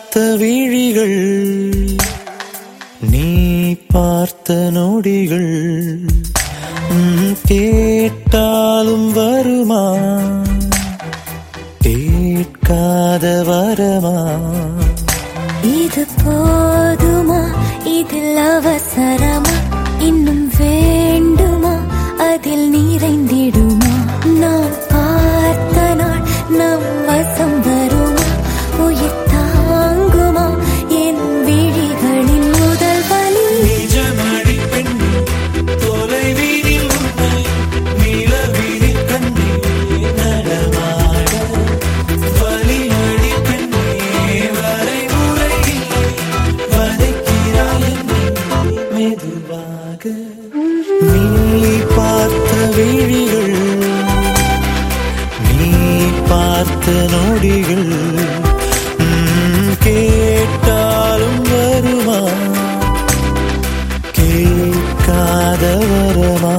பார்த்த விழிகள் நீ பார்த்த நொடிகள் உம், கேட்டாலும் வருமா கேட்காத வரமா இது போதுமா இதில் அவசரமா இன்னும் வேண்டுமா அதில் நிறைந்திடுமா நாம் பார்த்த நாள் நம் வசம் வருமா உயிர் தாங்குமா என் விழிகளின் முதல் வலி நிஜமடி பெண்ணே தொலைவீதில் உன்னை நிலவீதில் கண்ணே நடமாட வலிமடி பெண்ணே வரைமுறை இல்லை வதைக்கிறாய் என்னை மெதுவாக நீ பார்த்த விழிகள் நீ பார்த்த நொடிகள் உம், கேட்டாலும் வருமா கேட்காத வரமா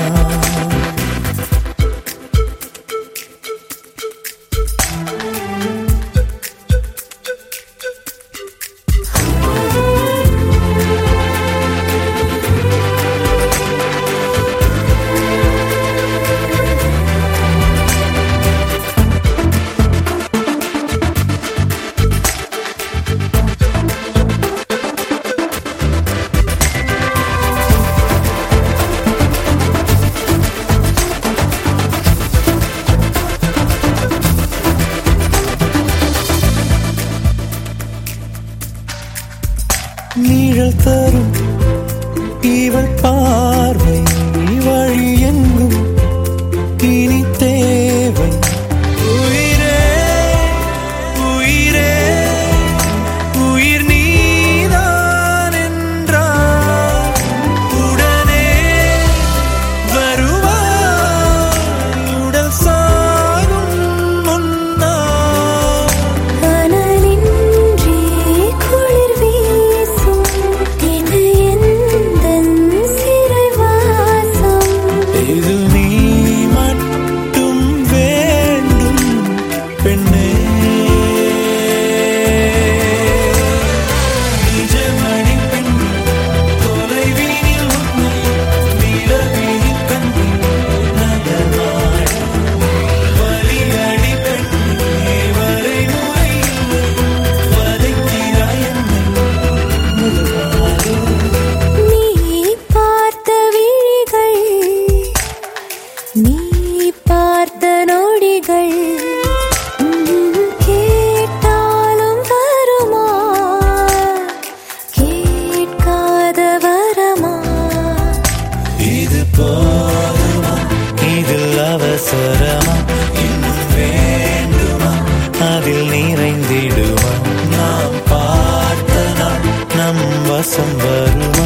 நீழல் தரும் இவள் பார்வை வழி எங்கும் இனி தேவை உயிரே உயிரே உயிர் நீதான் என்றார் உடனே வருவாய் உடல் சாகும் முன்னால் அனலின்றி குளிர் வீசும் இது எந்தன் சிறைவாசம் இது நீ மட்டும் வேண்டும் பெண்ணே நிஜமணி பெண்ணே தொலைவீதில் உன்னை நிலவீதில் கண்டு நகர்வாட வலியடி பெண்ணே வரைமுறை இல்லை வதைக்கிறாய் என்னை மெதுவாக நீ பார்த்த விழிகள் நீ பார்த்த நொடிகள் உம், கேட்டாலும் வருமா கேட்காத வரமா இது போதுமா இதில் அவசரமா இன்னும் வேண்டுமா அதில் நிறைந்திடுமா நாம் பார்த்த நாள் நம் வசம் வருமா